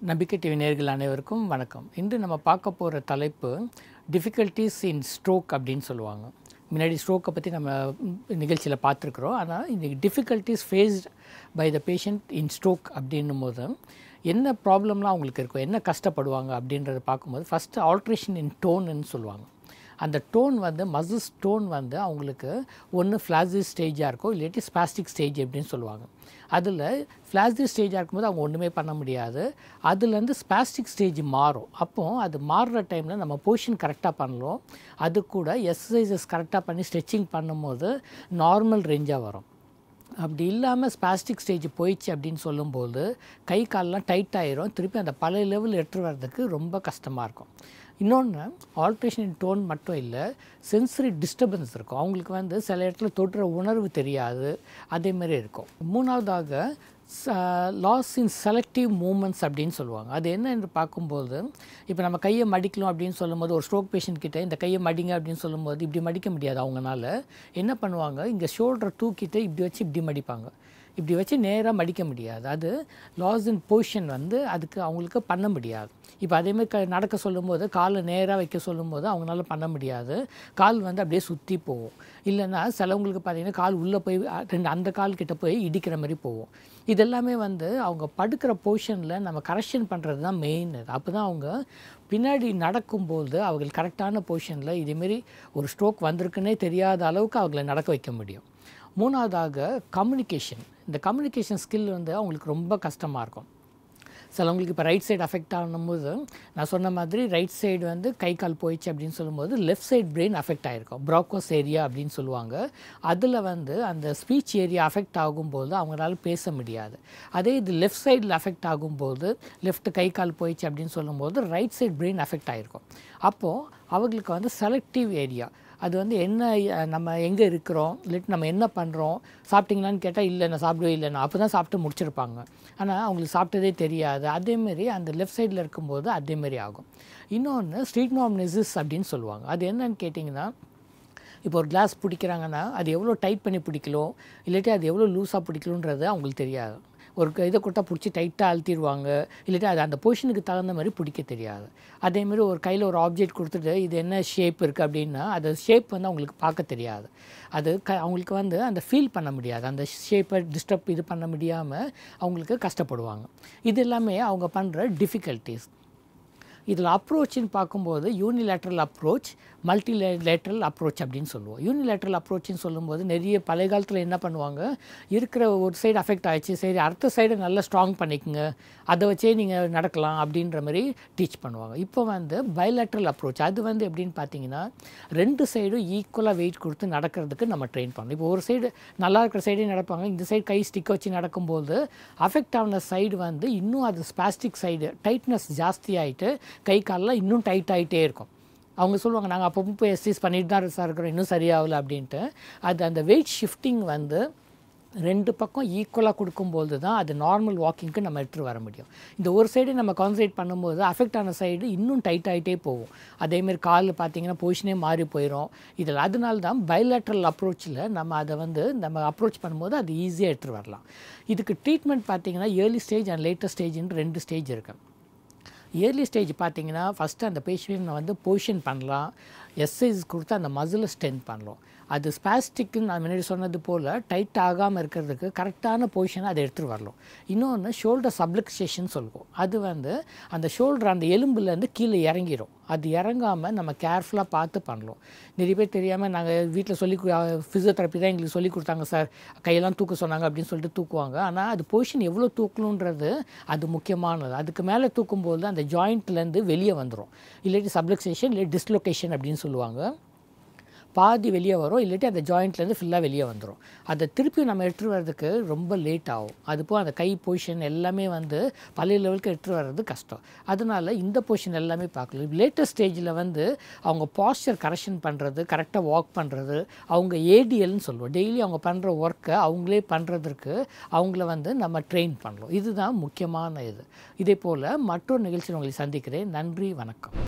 நம்பிக்கை டிவி நேர்கள் அனைவருக்கும் வணக்கம் இன்று நம்ம பார்க்க போகிற தலைப்பு டிஃபிகல்ட்டிஸ் இன் ஸ்ட்ரோக் அப்படின்னு சொல்லுவாங்க முன்னாடி ஸ்ட்ரோக்கை பற்றி நம்ம நிகழ்ச்சியில் பார்த்துருக்குறோம் ஆனால் இன்றைக்கி difficulties faced by the patient in stroke அப்படின்னும் போது என்ன ப்ராப்ளம்லாம் அவங்களுக்கு இருக்கும் என்ன கஷ்டப்படுவாங்க அப்படின்றத பார்க்கும்போது ஃபஸ்ட்டு ஆல்ட்ரேஷன் இன் டோன்னு சொல்லுவாங்க அந்த டோன் வந்து மசில்ஸ் டோன் வந்து அவங்களுக்கு ஒன்று ஃப்ளாசி ஸ்டேஜாக இருக்கும் இல்லாட்டி ஸ்பாஸ்டிக் ஸ்டேஜ் அப்படின்னு சொல்லுவாங்க அதில் ஃப்ளாசி ஸ்டேஜாக இருக்கும்போது அவங்க ஒன்றுமே பண்ண முடியாது அதுலேருந்து ஸ்பாஸ்டிக் ஸ்டேஜ் மாறும் அப்போது அது மாறுற டைமில் நம்ம பொசிஷன் கரெக்டாக பண்ணலாம் அது கூட எக்ஸசைசஸ் கரெக்டாக பண்ணி ஸ்ட்ரெச்சிங் பண்ணும்போது நார்மல் ரேஞ்சாக வரும் அப்படி இல்லாமல் ஸ்பாஸ்டிக் ஸ்டேஜ் போயிடுச்சு அப்படின்னு சொல்லும்போது கை கால்லாம் டைட் ஆயிரும் திருப்பி அந்த பழைய லெவல் எடுத்து வர்றதுக்கு ரொம்ப கஷ்டமாக இருக்கும் இன்னொன்று ஆல்ட்ரேஷன் இன் டோன் மட்டும் இல்லை சென்சரி டிஸ்டர்பன்ஸ் இருக்கும் அவங்களுக்கு வந்து சில இடத்துல தொடுற உணர்வு தெரியாது அதேமாரி இருக்கும் மூணாவதாக லாஸ் இன் செலக்டிவ் மூமெண்ட்ஸ் அப்படின்னு சொல்லுவாங்க அது என்ன என்று பார்க்கும்போது இப்போ நம்ம கையை மடிக்கலாம் அப்படின்னு சொல்லும்போது ஒரு ஸ்ட்ரோக் பேஷண்ட் கிட்ட இந்த கையை மடிங்க அப்படின்னு சொல்லும்போது இப்படி மடிக்க முடியாது அவங்கனால என்ன பண்ணுவாங்க இங்கே ஷோல்டரை தூக்கிட்டு இப்படி வச்சு இப்படி மடிப்பாங்க இப்படி வச்சு நேராக மடிக்க முடியாது அது லாஸ் இன் பொசிஷன் வந்து அதுக்கு அவங்களுக்கு பண்ண முடியாது இப்போ அதேமாதிரி க நடக்க சொல்லும்போது காலை நேராக வைக்க சொல்லும்போது அவங்களால பண்ண முடியாது கால் வந்து அப்படியே சுற்றி போகும் இல்லைன்னா சிலவங்களுக்கு பார்த்தீங்கன்னா கால் உள்ளே போய் அ- ரெண்டு அந்த கால் கிட்ட போய் இடிக்கிற மாதிரி போகும் இதெல்லாமே வந்து அவங்க படுக்கிற பொசிஷனில் நம்ம கரெக்ஷன் பண்ணுறது தான் மெயின் அப்போ தான் அவங்க பின்னாடி நடக்கும்போது அவங்களுக்கு கரெக்டான பொசிஷனில் இதேமாரி ஒரு ஸ்ட்ரோக் வந்திருக்குன்னே தெரியாத அளவுக்கு அவங்கள நடக்க வைக்க முடியும் மூணாவதாக கம்யூனிகேஷன் இந்த கம்யூனிகேஷன் ஸ்கில் வந்து அவங்களுக்கு ரொம்ப கஷ்டமாக இருக்கும் சிலவங்களுக்கு இப்போ ரைட் சைடு அஃபெக்ட் ஆகும்போது நான் சொன்ன மாதிரி ரைட் சைடு வந்து கை கால் போயிடுச்சு அப்படின்னு சொல்லும்போது லெஃப்ட் சைடு பிரெயின் அஃபெக்ட் ஆகிருக்கும் ப்ராக்கோஸ் ஏரியா அப்படின்னு சொல்லுவாங்க அதில் வந்து அந்த ஸ்பீச் ஏரியா அஃபெக்ட் ஆகும்போது அவங்களால பேச முடியாது அதே இது லெஃப்ட் சைடில் அஃபெக்ட் ஆகும்போது லெஃப்ட் கை கால் போயிடுச்சு அப்படின்னு சொல்லும்போது ரைட் சைடு பிரெயின் அஃபெக்ட் ஆகிருக்கும் அப்போது அவங்களுக்கு வந்து செலக்டிவ் ஏரியா அது வந்து என்ன அஹ், நம்ம எங்கே இருக்கிறோம் இல்லாட்டி நம்ம என்ன பண்ணுறோம் சாப்பிட்டீங்களான்னு கேட்டால் இல்லை நான் சாப்பிடவே இல்லை நான் அப்போ தான் சாப்பிட்டு முடிச்சிருப்பாங்க ஆனால் அவங்களுக்கு சாப்பிட்டதே தெரியாது அதேமாரி அந்த லெஃப்ட் சைடில் இருக்கும்போது அதேமாரி ஆகும் இன்னொன்று ஸ்ட்ரீட்னாம்னிசிஸ் அப்படின்னு சொல்லுவாங்க அது என்னன்னு கேட்டிங்கன்னா இப்போ ஒரு கிளாஸ் பிடிக்கிறாங்கன்னா அது எவ்வளோ டைட் பண்ணி பிடிக்கலும் இல்லாட்டி அது எவ்வளோ லூஸாக பிடிக்கலுன்றது அவங்களுக்கு தெரியாது ஒரு க- இதை கொடுத்தா பிடிச்சி டைட்டாக அழுத்திடுவாங்க இல்லாட்டி அது அந்த பொசிஷனுக்கு தகுந்த மாதிரி பிடிக்க தெரியாது அதேமாரி ஒரு கையில் ஒரு ஆப்ஜெக்ட் கொடுத்துட்டு இது என்ன ஷேப் இருக்குது அப்படின்னா அது ஷேப் வந்து அவங்களுக்கு பார்க்க தெரியாது அது க அவங்களுக்கு வந்து அந்த ஃபீல் பண்ண முடியாது அந்த ஷேப்பை டிஸ்டர்ப் இது பண்ண முடியாமல் அவங்களுக்கு கஷ்டப்படுவாங்க இது எல்லாமே அவங்க பண்ணுற டிஃபிகல்ட்டிஸ் இதில் அப்ரோச்னு பார்க்கும்போது யூனிலேட்ரல் அப்ரோச் மல்டிலேட்ரல் அப்ரோச் அப்படின்னு சொல்லுவோம் யூனிலேட்ரல் அப்ரோச்னு சொல்லும்போது நிறைய பழைய காலத்தில் என்ன பண்ணுவாங்க இருக்கிற ஒரு சைடு அஃபெக்ட் ஆயிடுச்சு சரி அடுத்த சைடை நல்லா ஸ்ட்ராங் பண்ணிக்கங்க அதை வச்சே நீங்கள் நடக்கலாம் அப்படின்ற மாதிரி டீச் பண்ணுவாங்க இப்போ வந்து பைலேட்ரல் அப்ரோச் அது வந்து எப்படின்னு பார்த்தீங்கன்னா ரெண்டு சைடும் ஈக்குவலாக வெயிட் கொடுத்து நடக்கிறதுக்கு நம்ம ட்ரெயின் பண்ணணும் இப்போ ஒரு சைடு நல்லா இருக்கிற சைடே நடப்பாங்க இந்த சைடு கை ஸ்டிக் வச்சு நடக்கும்போது அஃபெக்ட் ஆன சைடு வந்து இன்னும் அது ஸ்பாஸ்டிக் சைடு டைட்னஸ் ஜாஸ்தி ஆகிட்டு கை காலெலாம் இன்னும் டைட் ஆகிட்டே இருக்கும் அவங்க சொல்லுவாங்க நாங்கள் அப்பப்போ போய் எக்ஸசைஸ் பண்ணிட்டு தான் சார் இருக்கிறோம் இன்னும் சரியாகல அப்படின்ட்டு அது அந்த வெயிட் ஷிஃப்டிங் வந்து ரெண்டு பக்கம் ஈக்குவலாக கொடுக்கும்போது தான் அது நார்மல் வாக்கிங்க்கு நம்ம எடுத்துகிட்டு வர முடியும் இந்த ஒரு சைடு நம்ம கான்சன்ட்ரேட் பண்ணும்போது அஃபெக்ட் ஆன சைடு இன்னும் டைட் ஆகிட்டே போகும் அதேமாரி காலில் பார்த்தீங்கன்னா பொசிஷனே மாறி போயிடும் இதில் அதனால தான் பைலேட்ரல் அப்ரோச்சில் நம்ம அதை வந்து நம்ம அப்ரோச் பண்ணும்போது அது ஈஸியாக எடுத்துகிட்டு வரலாம் இதுக்கு ட்ரீட்மெண்ட் பார்த்தீங்கன்னா ஏர்லி ஸ்டேஜ் அண்ட் லேட்டஸ்ட் ஸ்டேஜ்னு ரெண்டு ஸ்டேஜ் இருக்குது இயர்லி ஸ்டேஜ் பார்த்தீங்கன்னா ஃபஸ்ட்டு அந்த பேஷண்ட்டை வந்து பொசிஷன் பண்ணலாம் எக்ஸசைஸ் கொடுத்து அந்த மசிலை ஸ்ட்ரென்த் பண்ணலாம் அது ஸ்பாஸ்டிக்னு நான் முன்னாடி சொன்னது போல் டைட் ஆகாமல் இருக்கிறதுக்கு கரெக்டான பொசிஷனை அதை எடுத்துகிட்டு வரலாம் இன்னொன்று ஷோல்டர் சப்ளக்சேஷன் சொல்லுவோம் அது வந்து அந்த ஷோல்டர் அந்த எலும்புலேருந்து கீழே இறங்கிடும் அது இறங்காமல் நம்ம கேர்ஃபுல்லாக பார்த்து பண்ணலாம் நிறைய பேர் தெரியாமல் நாங்கள் வீட்டில் சொல்லி ஃபிசியோதெரப்பி தான் எங்களுக்கு சொல்லி கொடுத்தாங்க சார் கையெல்லாம் தூக்க சொன்னாங்க அப்படின்னு சொல்லிட்டு தூக்குவாங்க ஆனால் அது பொசிஷன் எவ்வளோ தூக்கணுன்றது அது முக்கியமானது அதுக்கு மேலே தூக்கும்போது அந்த ஜாயிண்ட்லேருந்து வெளியே வந்துடும் இல்லாட்டி சப்ளக்சேஷன் இல்லை டிஸ்லொகேஷன் அப்படின்னு சொல்லுவாங்க பாதி வெளியே வரும் இல்லாட்டி அந்த ஜாயிண்ட்லேருந்து ஃபுல்லாக வெளியே வந்துடும் அதை திருப்பி நம்ம எடுத்துகிட்டு வர்றதுக்கு ரொம்ப லேட் ஆகும் அதுபோல் அந்த கை பொசிஷன் எல்லாமே வந்து பழைய லெவலுக்கு எடுத்துகிட்டு வர்றது கஷ்டம் அதனால இந்த பொசிஷன் எல்லாமே பார்க்கலாம் லேட்டஸ்ட் ஸ்டேஜில் வந்து அவங்க பாஸ்டர் கரெக்ஷன் பண்ணுறது கரெக்டாக வாக் பண்ணுறது அவங்க ஏடிஎல்னு சொல்லுவோம் டெய்லி அவங்க பண்ணுற ஒர்க்கை அவங்களே பண்ணுறதுக்கு அவங்கள வந்து நம்ம ட்ரெயின் பண்ணலாம் இதுதான் முக்கியமான இது இதே போல் மற்றொரு நிகழ்ச்சியில் உங்களை சந்திக்கிறேன் நன்றி வணக்கம்